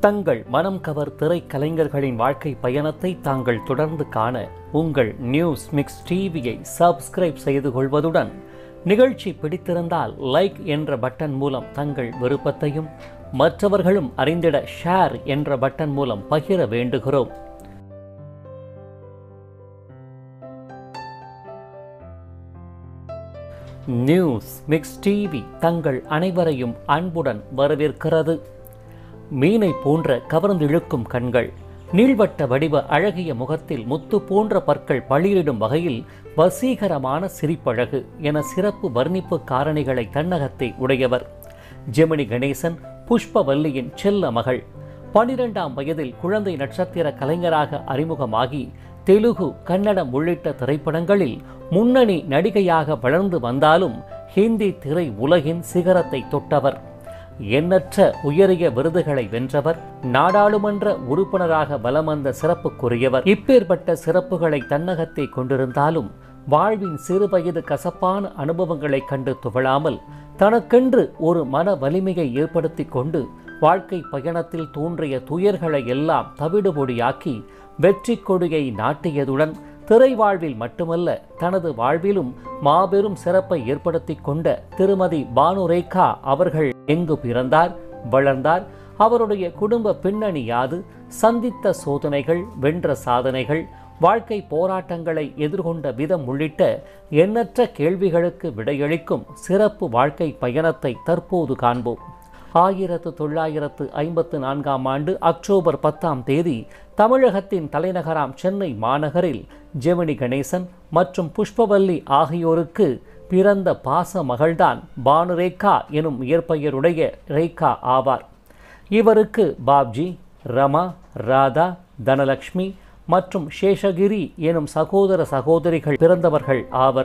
தங்கள் மனம் கவர் திரைக்கலைஞர்களின் வாழ்க்கை பயணத்தை தாங்கள் தொடர்ந்து காண உங்கள் நியூஸ் மிக்ஸ் டிவியை சப்ஸ்கிரைப் செய்து கொள்வதுடன் நிகழ்ச்சி பிடித்திருந்தால் லைக் என்ற பட்டன் மூலம் தங்கள் விருப்பத்தையும் மற்றவர்களும் அறிந்திட ஷேர் என்ற பட்டன் மூலம் பகிர வேண்டுகிறோம் நியூஸ் மிக்ஸ் டிவி தங்கள் அனைவரையும் அன்புடன் வரவேற்கிறது மீனை போன்ற கவர்ந்திழுக்கும் கண்கள் நீள்வட்ட வடிவ அழகிய முகத்தில் முத்து போன்ற பற்கள் பளிரிடும் வகையில் வசீகரமான சிரிப்பழகு என சிறப்பு வர்ணிப்பு காரணிகளை தன்னகத்தை உடையவர் ஜெமினி கணேசன் புஷ்பவல்லியின் செல்ல மகள் பனிரெண்டாம் வயதில் குழந்தை நட்சத்திர கலைஞராக அறிமுகமாகி தெலுகு கன்னடம் உள்ளிட்ட திரைப்படங்களில் முன்னணி நடிகையாக வளர்ந்து வந்தாலும் ஹிந்தி திரை உலகின் சிகரத்தை தொட்டவர் எண்ணற்ற உயரிய விருதுகளை வென்றவர் நாடாளுமன்ற உறுப்பினராக வலம் வந்த சிறப்புக்குரியவர் இப்பேற்பட்ட சிறப்புகளை தன்னகத்தை கொண்டிருந்தாலும் வாழ்வின் சிறுவயது கசப்பான அனுபவங்களைக் கண்டு துவளாமல் தனக்கென்று ஒரு மன வலிமையை ஏற்படுத்தி கொண்டு வாழ்க்கை பயணத்தில் தோன்றிய துயர்களை எல்லாம் தவிடுபொடியாக்கி வெற்றி கொடியை நாட்டியதுடன் திரை வாழ்வில் மட்டுமல்ல தனது வாழ்விலும் மாபெரும் சிறப்பை ஏற்படுத்தி கொண்ட திருமதி பானுரேகா அவர்கள் எங்கு பிறந்தார் வளர்ந்தார் அவருடைய குடும்ப பின்னணி யாது சந்தித்த சோதனைகள் வென்ற சாதனைகள் வாழ்க்கை போராட்டங்களை எதிர்கொண்ட விதம் உள்ளிட்ட எண்ணற்ற கேள்விகளுக்கு விடையளிக்கும் சிறப்பு வாழ்க்கை பயணத்தை தற்போது காண்போம் ஆயிரத்து தொள்ளாயிரத்து ஐம்பத்து நான்காம் ஆண்டு அக்டோபர் பத்தாம் தேதி தமிழகத்தின் தலைநகராம் சென்னை மாநகரில் ஜெமினி கணேசன் மற்றும் புஷ்பவல்லி ஆகியோருக்கு பிறந்த பாச மகள்தான் பானுரேகா எனும் இயற்பெயருடைய ரேகா ஆவார் இவருக்கு பாப்ஜி ரமா ராதா தனலக்ஷ்மி மற்றும் சேஷகிரி எனும் சகோதர சகோதரிகள் பிறந்தவர்கள் ஆவர்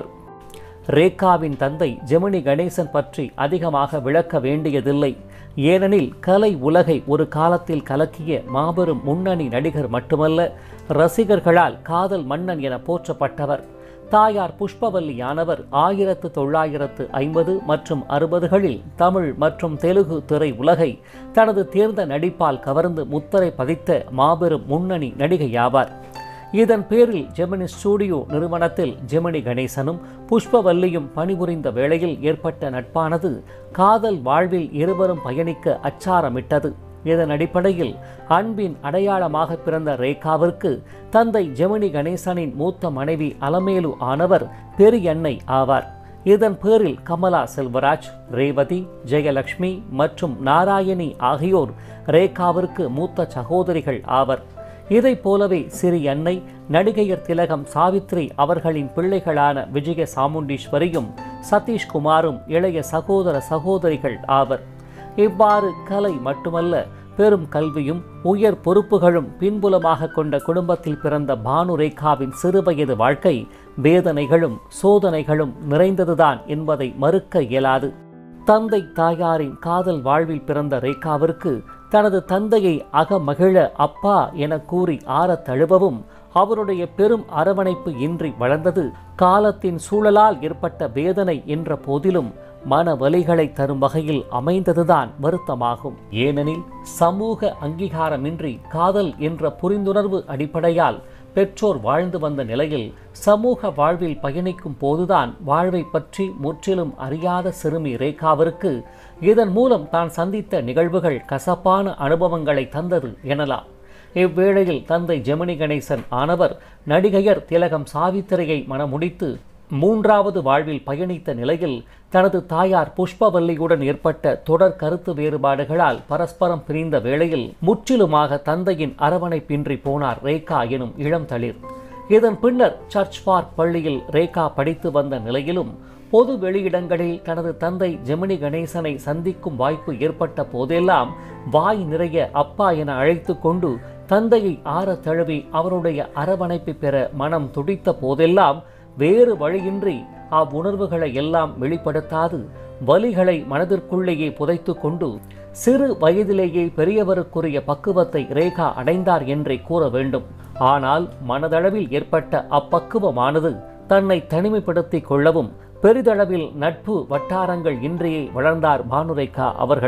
ரேகாவின் தந்தை ஜெமினி கணேசன் பற்றி அதிகமாக விளக்க வேண்டியதில்லை ஏனெனில் கலை உலகை ஒரு காலத்தில் கலக்கிய மாபெரும் முன்னணி நடிகர் மட்டுமல்ல ரசிகர்களால் காதல் மன்னன் என போற்றப்பட்டவர் தாயார் புஷ்பவல்லியானவர் ஆயிரத்து தொள்ளாயிரத்து ஐம்பது மற்றும் அறுபதுகளில் தமிழ் மற்றும் தெலுகு திரை உலகை தனது தேர்ந்த நடிப்பால் கவர்ந்து முத்திரை பதித்த மாபெரும் முன்னணி நடிகையாவார் இதன் பேரில் ஜெமினி ஸ்டூடியோ நிறுவனத்தில் ஜெமினி கணேசனும் புஷ்பவல்லியும் பணிபுரிந்த வேளையில் ஏற்பட்ட நட்பானது காதல் வாழ்வில் இருவரும் பயணிக்க அச்சாரமிட்டது இதன் அடிப்படையில் அன்பின் அடையாளமாக பிறந்த ரேகாவிற்கு தந்தை ஜெமினி கணேசனின் மூத்த மனைவி அலமேலு ஆனவர் பெரியண்ணை ஆவார் இதன் பேரில் கமலா செல்வராஜ் ரேவதி ஜெயலட்சுமி மற்றும் நாராயணி ஆகியோர் ரேகாவிற்கு மூத்த சகோதரிகள் ஆவர் இதைப் போலவே சிறி அன்னை நடிகையர் திலகம் சாவித்ரி அவர்களின் பிள்ளைகளான விஜய சாமுண்டீஸ்வரியும் சதீஷ்குமாரும் இளைய சகோதர சகோதரிகள் ஆவர் இவ்வாறு கலை மட்டுமல்ல பெரும் கல்வியும் உயர் பொறுப்புகளும் பின்புலமாக கொண்ட குடும்பத்தில் பிறந்த பானுரேகாவின் சிறுவயது வாழ்க்கை வேதனைகளும் சோதனைகளும் நிறைந்ததுதான் என்பதை மறுக்க இயலாது தந்தை தாயாரின் காதல் வாழ்வில் பிறந்த ரேகாவிற்கு தனது தந்தையை அகமகிழ அப்பா என கூறி ஆறத் தழுவவும் அவருடைய பெரும் அரவணைப்பு இன்றி வளர்ந்தது காலத்தின் சூழலால் ஏற்பட்ட வேதனை என்ற போதிலும் மன வலிகளை தரும் வகையில் அமைந்ததுதான் வருத்தமாகும் ஏனெனில் சமூக அங்கீகாரமின்றி காதல் என்ற புரிந்துணர்வு அடிப்படையால் பெற்றோர் வாழ்ந்து வந்த நிலையில் சமூக வாழ்வில் பயணிக்கும் போதுதான் வாழ்வை பற்றி முற்றிலும் அறியாத சிறுமி ரேகாவிற்கு இதன் மூலம் தான் சந்தித்த நிகழ்வுகள் கசப்பான அனுபவங்களை தந்தது எனலாம் இவ்வேளையில் தந்தை ஜெமினி கணேசன் ஆனவர் நடிகையர் திலகம் சாவித்திரையை மனமுடித்து மூன்றாவது வாழ்வில் பயணித்த நிலையில் தனது தாயார் புஷ்பவல்லியுடன் ஏற்பட்ட தொடர் கருத்து வேறுபாடுகளால் பரஸ்பரம் பிரிந்த வேளையில் முற்றிலுமாக தந்தையின் அரவணைப்பின்றி போனார் ரேகா எனும் இளம் தளிர் இதன் பின்னர் சர்ச் பார்க் பள்ளியில் ரேகா படித்து வந்த நிலையிலும் பொது வெளியிடங்களில் தனது தந்தை ஜெமினி கணேசனை சந்திக்கும் வாய்ப்பு ஏற்பட்ட போதெல்லாம் வாய் நிறைய அப்பா என அழைத்து கொண்டு தந்தையை ஆற தழுவி அவருடைய அரவணைப்பை பெற மனம் துடித்த போதெல்லாம் வேறு வழியின்றி அவ்வுணர்வுகளை எல்லாம் வெளிப்படுத்தாது வலிகளை மனதிற்குள்ளேயே புதைத்து கொண்டு சிறு வயதிலேயே பெரியவருக்குரிய பக்குவத்தை ரேகா அடைந்தார் என்றே கூற வேண்டும் ஆனால் மனதளவில் ஏற்பட்ட அப்பக்குவமானது தன்னை தனிமைப்படுத்திக் கொள்ளவும் பெரிதளவில் நட்பு வட்டாரங்கள் இன்றியே வளர்ந்தார் பானுரேகா அவர்கள்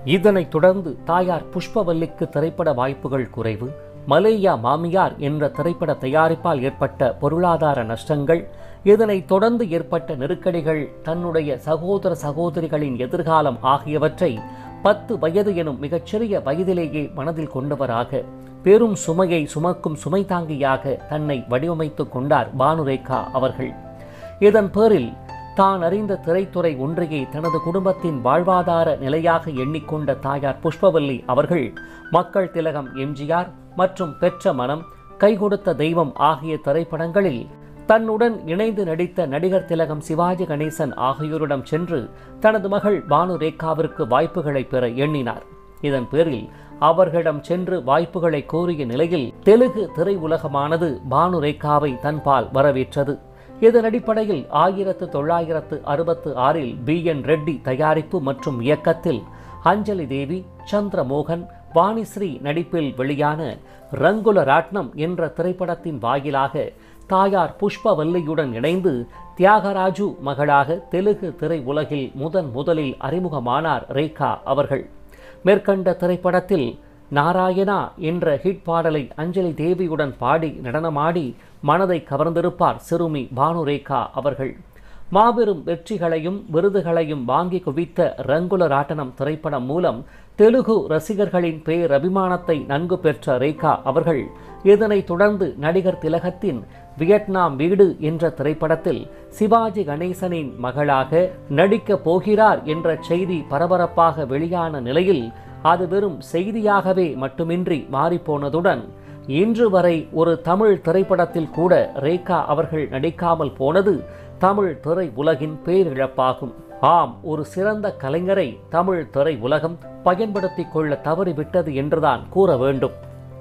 இதனைத் தொடர்ந்து தாயார் புஷ்பவல்லிக்கு திரைப்பட வாய்ப்புகள் குறைவு மலேயா மாமியார் என்ற திரைப்பட தயாரிப்பால் ஏற்பட்ட பொருளாதார நஷ்டங்கள் இதனைத் தொடர்ந்து ஏற்பட்ட நெருக்கடிகள் தன்னுடைய சகோதர சகோதரிகளின் எதிர்காலம் ஆகியவற்றை பத்து வயது எனும் மிகச்சிறிய வயதிலேயே மனதில் கொண்டவராக பெரும் சுமையை சுமக்கும் சுமை தாங்கியாக தன்னை வடிவமைத்துக் கொண்டார் பானுரேகா அவர்கள் இதன் பேரில் தான் அறிந்த திரைத்துறை ஒன்றையே தனது குடும்பத்தின் வாழ்வாதார நிலையாக எண்ணிக்கொண்ட தாயார் புஷ்பவல்லி அவர்கள் மக்கள் திலகம் எம்ஜிஆர் மற்றும் பெற்ற மனம் கை கொடுத்த தெய்வம் ஆகிய திரைப்படங்களில் தன்னுடன் இணைந்து நடித்த நடிகர் திலகம் சிவாஜி கணேசன் ஆகியோரிடம் சென்று தனது மகள் பானு ரேகாவிற்கு வாய்ப்புகளை பெற எண்ணினார் இதன் பேரில் அவர்களிடம் சென்று வாய்ப்புகளை கோரிய நிலையில் தெலுங்கு திரையுலகமானது பானு ரேகாவை தன்பால் வரவேற்றது இதன் அடிப்படையில் ஆயிரத்து தொள்ளாயிரத்து அறுபத்து ஆறில் பி என் ரெட்டி தயாரிப்பு மற்றும் இயக்கத்தில் அஞ்சலி தேவி சந்திரமோகன் வாணிஸ்ரீ நடிப்பில் வெளியான ரங்குல ராட்னம் என்ற திரைப்படத்தின் வாயிலாக தாயார் புஷ்பவல்லியுடன் இணைந்து தியாகராஜு மகளாக தெலுங்கு திரையுலகில் முதன் முதலில் அறிமுகமானார் ரேகா அவர்கள் மேற்கண்ட திரைப்படத்தில் நாராயணா என்ற ஹிட் பாடலை அஞ்சலி தேவியுடன் பாடி நடனமாடி மனதை கவர்ந்திருப்பார் சிறுமி பானுரேகா அவர்கள் மாபெரும் வெற்றிகளையும் விருதுகளையும் வாங்கி குவித்த ரங்குல ராட்டனம் திரைப்படம் மூலம் தெலுகு ரசிகர்களின் பேரபிமானத்தை நன்கு பெற்ற ரேகா அவர்கள் இதனைத் தொடர்ந்து நடிகர் திலகத்தின் வியட்நாம் வீடு என்ற திரைப்படத்தில் சிவாஜி கணேசனின் மகளாக நடிக்கப் போகிறார் என்ற செய்தி பரபரப்பாக வெளியான நிலையில் அது வெறும் செய்தியாகவே மட்டுமின்றி மாறிப்போனதுடன் இன்று வரை ஒரு தமிழ் திரைப்படத்தில் கூட ரேகா அவர்கள் நடிக்காமல் போனது தமிழ் திரை உலகின் பேரிழப்பாகும் ஆம் ஒரு சிறந்த கலைஞரை தமிழ் திரை உலகம் பயன்படுத்திக் கொள்ள தவறிவிட்டது என்றுதான் கூற வேண்டும்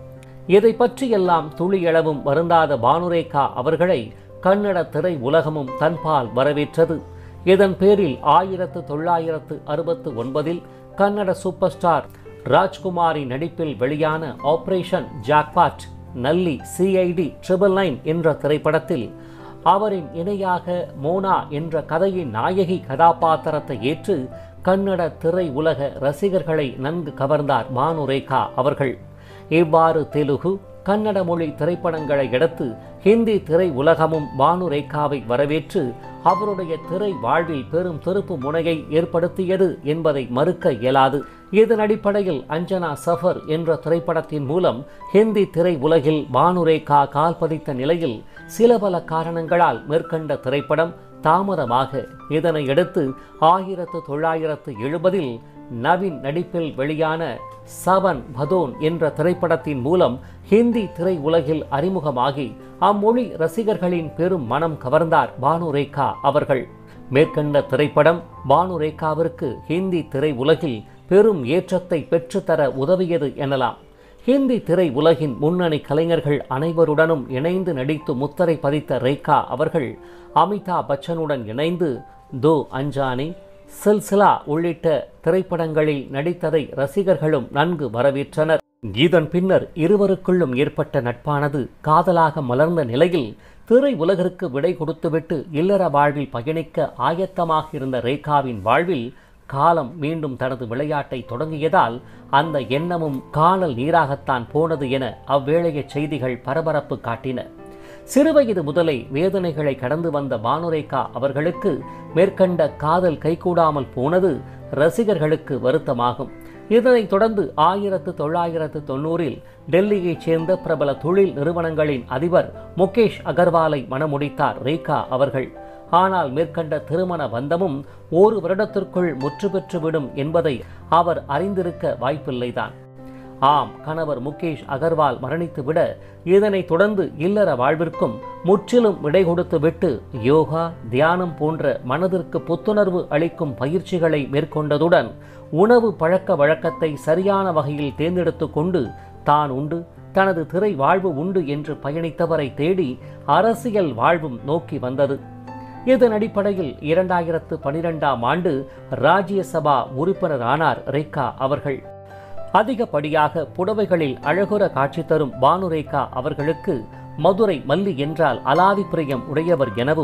இதை பற்றியெல்லாம் துளியளவும் வருந்தாத பானுரேகா அவர்களை கன்னட திரை உலகமும் தன்பால் வரவேற்றது இதன் பேரில் ஆயிரத்து தொள்ளாயிரத்து அறுபத்து ஒன்பதில் கன்னட சூப்பர் ஸ்டார் ராஜ்குமாரி நடிப்பில் வெளியான Operation Jackpot Nalli CID triple nine என்ற திரைப்படத்தில் அவரின் இணையாக மோனா என்ற கதையின் நாயகி கதாபாத்திரத்தை ஏற்று கன்னட திரை உலக ரசிகர்களை நன்கு கவர்ந்தார் பானுரேகா அவர்கள் இவ்வாறு தெலுகு கன்னட மொழி திரைப்படங்களை அடுத்து ஹிந்தி திரை உலகமும் பானுரேகாவை வரவேற்று அவருடைய திரை வாழ்வில் பெரும் திருப்பு முனையை ஏற்படுத்தியது என்பதை மறுக்க இயலாது இதன் அடிப்படையில் அஞ்சனா சஃபர் என்ற திரைப்படத்தின் மூலம் ஹிந்தி திரை உலகில் பானுரேகா கால் பதித்த நிலையில் சில பல காரணங்களால் மேற்கண்ட திரைப்படம் தாமதமாக இதனை அடுத்து ஆயிரத்து தொள்ளாயிரத்து எழுபதில் நவீன் நடிப்பில் வெளியான சவன் பதோன் என்ற திரைப்படத்தின் மூலம் ஹிந்தி திரை உலகில் அறிமுகமாகி அம்மொழி ரசிகர்களின் பெரும் மனம் கவர்ந்தார் பானுரேகா அவர்கள் மேற்கண்ட திரைப்படம் பானுரேகாவிற்கு ஹிந்தி திரை உலகில் பெரும் ஏற்றத்தை பெற்றுத்தர உதவியது எனலாம் ஹிந்தி திரை உலகின் முன்னணி கலைஞர்கள் அனைவருடனும் இணைந்து நடித்து முத்திரை பதித்த ரேகா அவர்கள் அமிதாப் பச்சனுடன் இணைந்து தோ அஞ்சானி சில்சிலா உள்ளிட்ட திரைப்படங்களில் நடித்ததை ரசிகர்களும் நன்கு வரவேற்றனர் இதன் பின்னர் இருவருக்குள்ளும் ஏற்பட்ட நட்பானது காதலாக மலர்ந்த நிலையில் திரை உலகிற்கு விடை கொடுத்துவிட்டு இல்லற வாழ்வில் பயணிக்க ஆயத்தமாக இருந்த ரேகாவின் வாழ்வில் காலம் மீண்டும் தனது விளையாட்டை தொடங்கியதால் அந்த எண்ணமும் காணல் நீராகத்தான் போனது என அவ்வேளைய செய்திகள் பரபரப்பு காட்டின சிறுவயது முதலே வேதனைகளை கடந்து வந்த பானுரேகா அவர்களுக்கு மேற்கண்ட காதல் கைகூடாமல் போனது ரசிகர்களுக்கு வருத்தமாகும் இதனைத் தொடர்ந்து ஆயிரத்து தொள்ளாயிரத்து தொண்ணூறில் டெல்லியைச் சேர்ந்த பிரபல தொழில் நிறுவனங்களின் அதிபர் முகேஷ் அகர்வாலை மணமுடித்தார் ரேகா அவர்கள் ஆனால் மேற்கண்ட திருமண பந்தமும் ஒரு வருடத்திற்குள் முற்று பெற்றுவிடும் என்பதை அவர் அறிந்திருக்க வாய்ப்பில்லைதான் ஆம் கணவர் முகேஷ் அகர்வால் மரணித்துவிட இதனைத் தொடர்ந்து இல்லற வாழ்விற்கும் முற்றிலும் விடை கொடுத்துவிட்டு யோகா தியானம் போன்ற மனதிற்கு புத்துணர்வு அளிக்கும் பயிற்சிகளை மேற்கொண்டதுடன் உணவு பழக்க வழக்கத்தை சரியான வகையில் தேர்ந்தெடுத்து கொண்டு தான் உண்டு தனது திரை வாழ்வு உண்டு என்று பயணித்தவரை தேடி அரசியல் வாழ்வும் நோக்கி வந்தது இதன் அடிப்படையில் இரண்டாயிரத்து பனிரெண்டாம் ஆண்டு ராஜ்யசபா உறுப்பினரானார் ரேகா அவர்கள் அதிகப்படியாக புடவைகளில் அழகுற காட்சி தரும் பானுரேகா அவர்களுக்கு மதுரை மல்லி என்றால் அலாதி பிரியம் உடையவர் எனவும்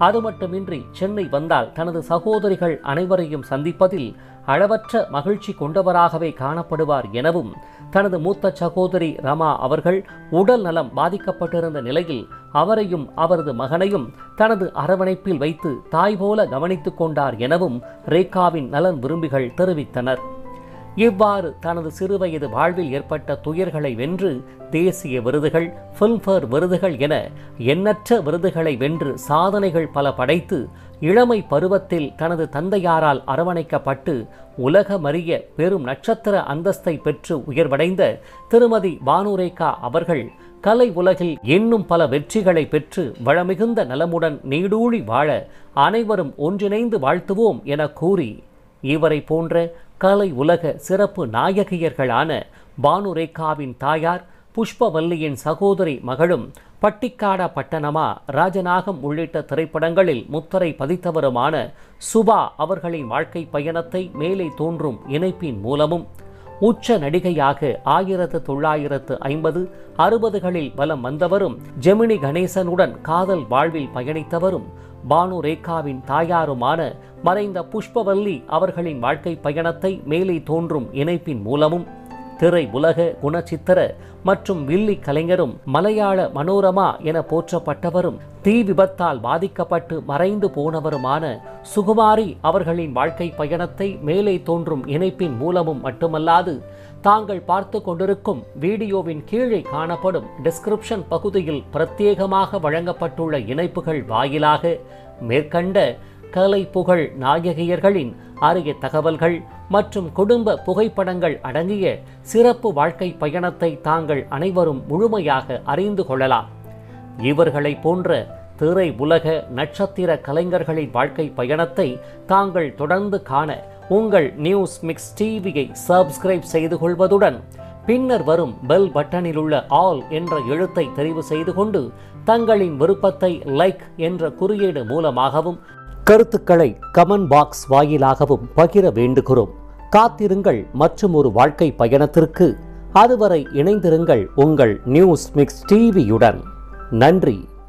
அது மட்டுமின்றி சென்னை வந்தால் தனது சகோதரிகள் அனைவரையும் சந்திப்பதில் அளவற்ற மகிழ்ச்சி கொண்டவராகவே காணப்படுவார் எனவும் தனது மூத்த சகோதரி ரமா அவர்கள் உடல் நலம் பாதிக்கப்பட்டிருந்த நிலையில் அவரையும் அவரது மகனையும் தனது அரவணைப்பில் வைத்து தாய் போல கவனித்துக் கொண்டார் எனவும் ரேகாவின் நலன் விரும்பிகள் தெரிவித்தனர் இவ்வாறு தனது சிறுவயது வாழ்வில் ஏற்பட்ட துயர்களை வென்று தேசிய விருதுகள் ஃபில்ம்ஃபேர் விருதுகள் என எண்ணற்ற விருதுகளை வென்று சாதனைகள் பல படைத்து இளமை பருவத்தில் தனது தந்தையாரால் அரவணைக்கப்பட்டு உலகமறிய பெரும் நட்சத்திர அந்தஸ்தை பெற்று உயர்வடைந்த திருமதி பானுரேகா அவர்கள் கலை உலகில் இன்னும் பல வெற்றிகளை பெற்று வளமிகுந்த நலமுடன் நீடூழி வாழ அனைவரும் ஒன்றிணைந்து வாழ்த்துவோம் என கூறி இவரை போன்ற கலை உலக சிறப்பு நாயகியர்களான பானுரேகாவின் தாயார் புஷ்பவல்லியின் சகோதரி மகளும் பட்டிக்காடா பட்டணமா ராஜநாகம் உள்ளிட்ட திரைப்படங்களில் முத்திரை பதித்தவருமான சுபா அவர்களின் வாழ்க்கை பயணத்தை மேலே தோன்றும் இணைப்பின் மூலமும் உச்ச நடிகையாக ஆயிரத்து தொள்ளாயிரத்து ஐம்பது அறுபதுகளில் வலம் வந்தவரும் ஜெமினி கணேசனுடன் காதல் வாழ்வில் பயணித்தவரும் பானு ரேகாவின் தாயாருமான மறைந்த புஷ்பவல்லி அவர்களின் வாழ்க்கை பயணத்தை மேலே தோன்றும் இணைப்பின் மூலமும் திரை உலக குணச்சித்திர மற்றும் வில்லி கலைஞரும் மலையாள மனோரமா என போற்றப்பட்டவரும் தீ விபத்தால் பாதிக்கப்பட்டு மறைந்து போனவருமான சுகுமாரி அவர்களின் வாழ்க்கை பயணத்தை மேலே தோன்றும் இணைப்பின் மூலமும் மட்டுமல்லாது தாங்கள் பார்த்து கொண்டிருக்கும் வீடியோவின் கீழே காணப்படும் டிஸ்கிரிப்ஷன் பகுதியில் பிரத்யேகமாக வழங்கப்பட்டுள்ள இணைப்புகள் வாயிலாக மேற்கண்ட கலை புகழ் நாயகியர்களின் அரிய தகவல்கள் மற்றும் குடும்ப புகைப்படங்கள் அடங்கிய சிறப்பு வாழ்க்கை பயணத்தை தாங்கள் அனைவரும் முழுமையாக அறிந்து கொள்ளலாம் இவர்களை போன்ற திரை உலக நட்சத்திர கலைஞர்களின் வாழ்க்கை பயணத்தை தாங்கள் தொடர்ந்து காண உங்கள் நியூஸ் மிக்ஸ் டிவியை சப்ஸ்கிரைப் செய்து கொள்வதுடன் பின்னர் வரும் பெல் பட்டனில் உள்ள ஆல் என்ற எழுத்தை தெரிவு செய்து கொண்டு தங்களின் விருப்பத்தை லைக் என்ற குறியீடு மூலமாகவும் கருத்துக்களை கமெண்ட் பாக்ஸ் வாயிலாகவும் பகிர வேண்டுகிறோம் காத்திருங்கள் மற்றும் ஒரு வாழ்க்கை பயணத்திற்கு அதுவரை இணைந்திருங்கள் உங்கள் நியூஸ் மிக்ஸ் டிவியுடன் நன்றி